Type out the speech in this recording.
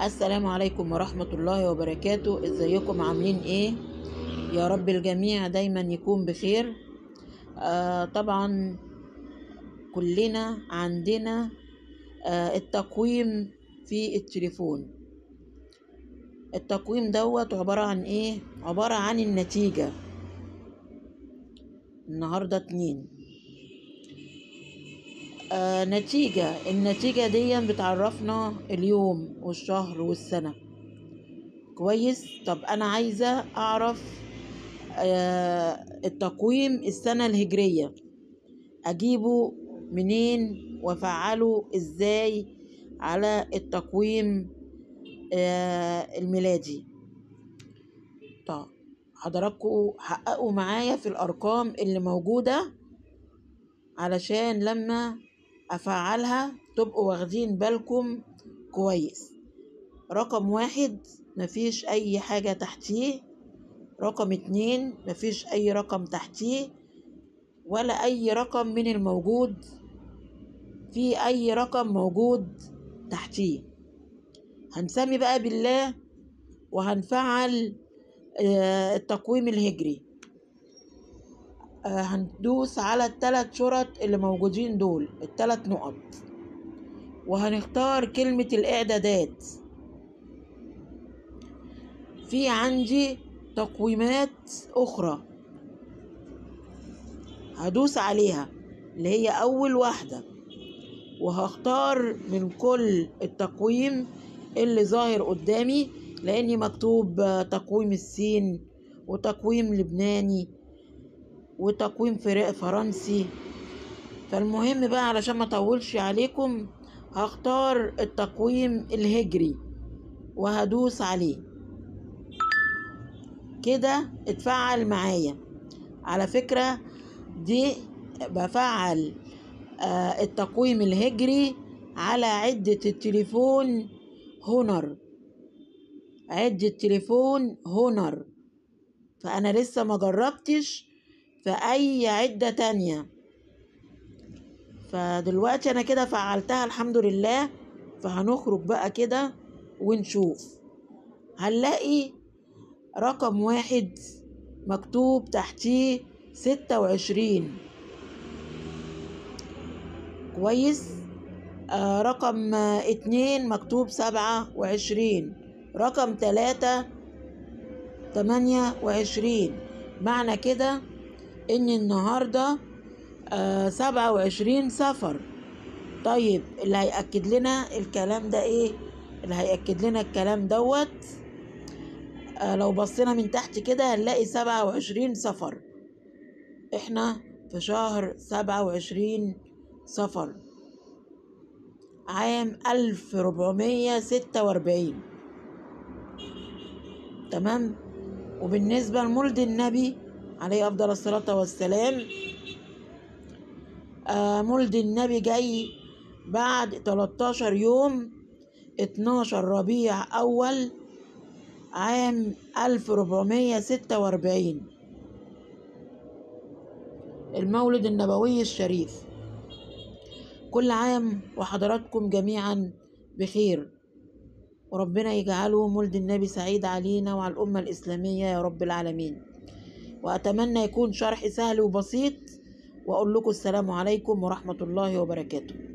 السلام عليكم ورحمة الله وبركاته ازيكم عاملين ايه يا رب الجميع دايما يكون بخير آه طبعا كلنا عندنا آه التقويم في التليفون التقويم دوت عبارة عن ايه عبارة عن النتيجة النهاردة اتنين آه نتيجة النتيجة دي بتعرفنا اليوم والشهر والسنة كويس طب أنا عايزة أعرف آه التقويم السنة الهجرية أجيبه منين وأفعله إزاي على التقويم آه الميلادي طب حضراتكم حققوا معايا في الأرقام اللي موجودة علشان لما أفعلها تبقوا واخدين بالكم كويس رقم واحد مفيش أي حاجة تحتيه رقم اتنين مفيش أي رقم تحتيه ولا أي رقم من الموجود في أي رقم موجود تحتيه هنسمي بقى بالله وهنفعل التقويم الهجري هندوس على الثلاث شرط اللي موجودين دول الثلاث نقط وهنختار كلمة الإعدادات في عندي تقويمات أخرى هدوس عليها اللي هي أول واحدة وهختار من كل التقويم اللي ظاهر قدامي لأني مكتوب تقويم الصين وتقويم لبناني وتقويم فرنسي فالمهم بقى علشان ما اطولش عليكم هختار التقويم الهجري وهدوس عليه كده اتفعل معايا على فكرة دي بفعل آه التقويم الهجري على عدة التليفون هونر عدة تليفون هونر فأنا لسه ما جربتش في أي عدة تانية فدلوقتي أنا كده فعلتها الحمد لله فهنخرج بقى كده ونشوف هنلاقي رقم واحد مكتوب تحتيه ستة وعشرين كويس آه رقم آه اتنين مكتوب سبعة وعشرين رقم تلاتة تمانية وعشرين معنى كده ان النهارده آه سبعة وعشرين سفر طيب اللي هيأكد لنا الكلام ده ايه اللي هيأكد لنا الكلام دوت آه لو بصينا من تحت كده هنلاقي سبعة وعشرين سفر احنا في شهر سبعة وعشرين سفر عام ألف ربعمية ستة وأربعين تمام وبالنسبة لمولد النبي عليه أفضل الصلاة والسلام آه مولد النبي جاي بعد 13 يوم 12 ربيع أول عام 1446 المولد النبوي الشريف كل عام وحضراتكم جميعا بخير وربنا يجعله مولد النبي سعيد علينا وعلى الأمة الإسلامية يا رب العالمين وأتمنى يكون شرح سهل وبسيط وأقول لكم السلام عليكم ورحمة الله وبركاته